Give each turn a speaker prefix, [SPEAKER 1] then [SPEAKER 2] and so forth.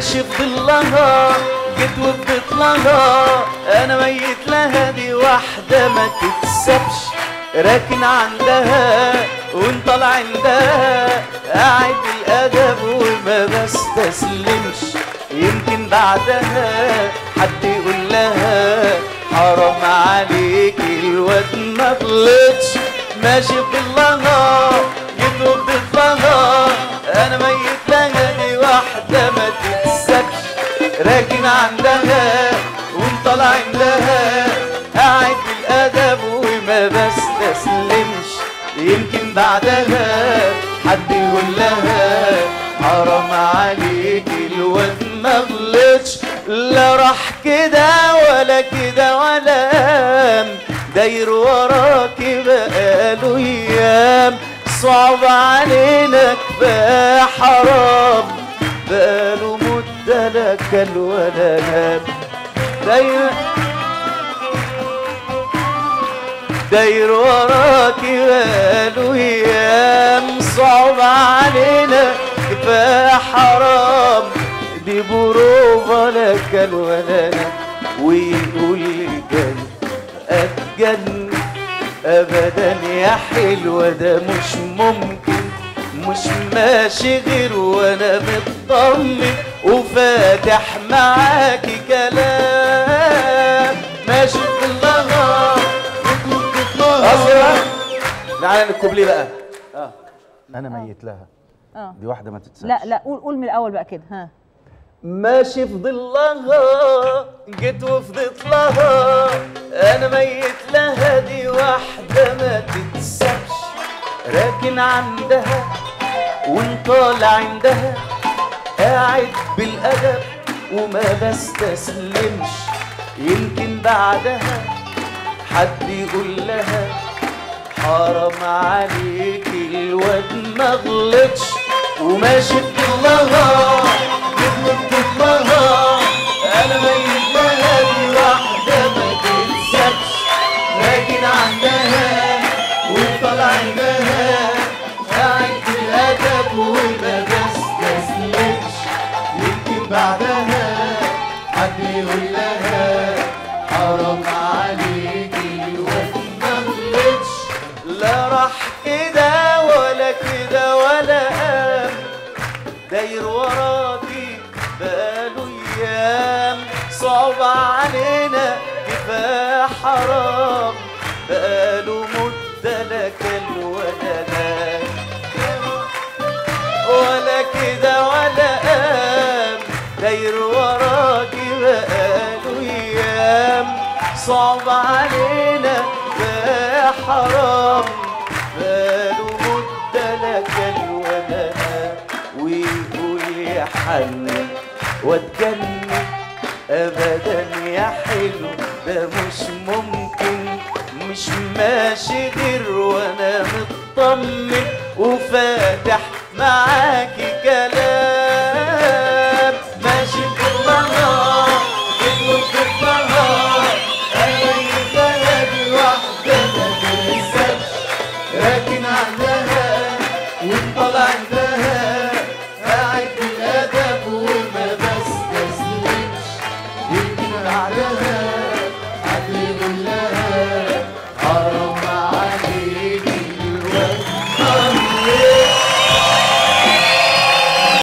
[SPEAKER 1] ماشي في ظلها جيت وفضيت لها انا ميت لها دي واحدة ما تتسابش راكن عندها وانت طالع عندها قاعد الادب وما بستسلمش يمكن بعدها حد يقول لها حرام عليك الواد ما غلطش ماشي في الله جيت وفضيت لها انا ميت لها دي واحدة ما تتسابش راكن عندها وانت طالع عندها قاعد بالادب وما بستسلمش يمكن بعدها حد يقول لها حرام عليك الواد ما غلطش لا راح كده ولا كده ولا قام داير وراكي بقاله ايام صعب علينا كفايه حرام بقاله مدة لا كل ولا نام داير داير وراكي بقاله ايام صعب علينا كفايه حرام دي بروفة لا كل ولا نام ويقول لي جن اتجن ابدا يا حلوة ده مش ممكن مش ماشي غير وانا مطمن وفاتح معاكي كلام ماشي في الله اصلا تعالى الكوبليه بقى اه انا ميت لها
[SPEAKER 2] اه
[SPEAKER 1] دي واحده ما تتسابش
[SPEAKER 2] لا لا قول قول من الاول بقى كده ها
[SPEAKER 1] ماشي في ظلها جيت وفضيت لها انا ميت لها دي واحدة ما تتسابش راكن عندها وانطالع عندها قاعد بالادب وما بستسلمش يمكن بعدها حد يقول لها حرام عليك الواد ما غلطش وماشي بظلها جيت لها انا ميت لها دي واحده ما تنساش راكن عندها وطلع عندها قاعد في الادب وما بستسلمش يمكن بعدها حد يقول لها حرام عليك الواد ما غلطش لا راح كده ولا كده ولا قام داير وراكي بقاله ايام صعب علينا كفايه حرام بقاله مده لا كل ولا نام ولا كده ولا قام داير وراكي بقاله ايام صعب علينا كفايه حرام بقاله مده لا كل ولا نام ويقول يا حنن واتجنن ابدا يا حلو ده مش ممكن مش ماشي غير وانا مطمن وفاتح معاكي كلام ماشي في النهار بتقول في النهار انا يبقى واحده ما تنساش راكن عندها وانطلع عندها قاعد بالادب وما بستسلمش يمكن بعدها